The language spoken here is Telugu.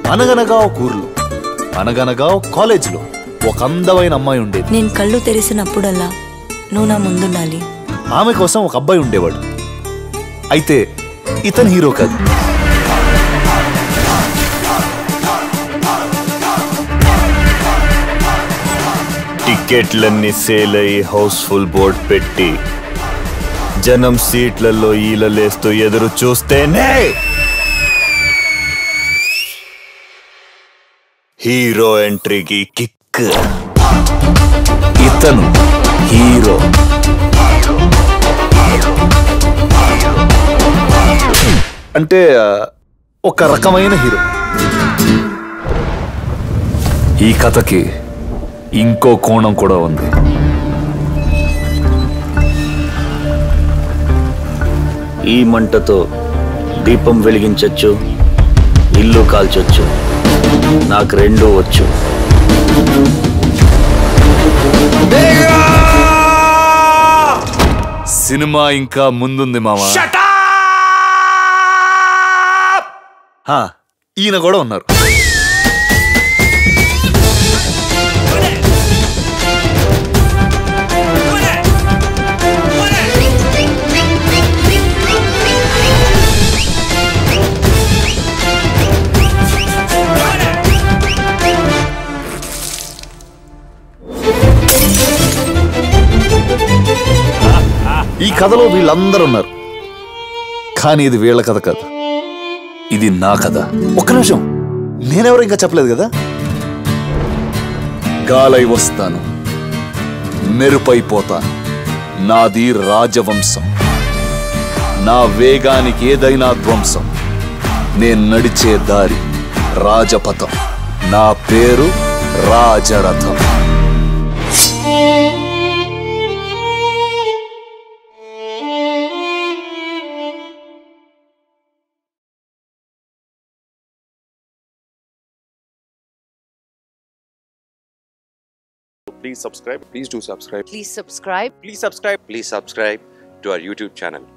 అనగనగా ఒక ఊర్లో అనగనగా ఒక కాలేజీలో ఒక అందమైన అమ్మాయి ఉండేది నేను కళ్ళు తెరిసినప్పుడల్లా నువ్వు నా ముందుండాలి ఆమె కోసం ఒక అబ్బాయి ఉండేవాడు అయితే ఇతను హీరో కాదు టికెట్లన్నీ సేల్ అయి హౌస్ఫుల్ బోర్డ్ పెట్టి జనం సీట్లలో ఈలలేస్తూ ఎదురు చూస్తేనే హీరో ఎంట్రీకి కిక్ ఇతను హీరో అంటే ఆ, ఒక రకమైన హీరో ఈ కథకి ఇంకో కోణం కూడా ఉంది ఈ మంటతో దీపం వెలిగించొచ్చు ఇల్లు కాల్చొచ్చు నాకు రెండూ వచ్చు సినిమా ఇంకా ముందుంది మావా హా, ఈయన కూడా ఉన్నారు ఈ కథలో వీళ్ళందరూ ఉన్నారు కానీ ఇది వీళ్ళ కథ కాదు ఇది నా కథ ఒక్క నిమిషం నేనెవరు ఇంకా చెప్పలేదు కదా గాలై వస్తాను మెరుపైపోతాను నాది రాజవంశం నా వేగానికి ఏదైనా ధ్వంసం నేను నడిచే దారి రాజపథం నా పేరు రాజరథం Please subscribe. Please do subscribe. Please subscribe. Please subscribe. Please subscribe to our YouTube channel.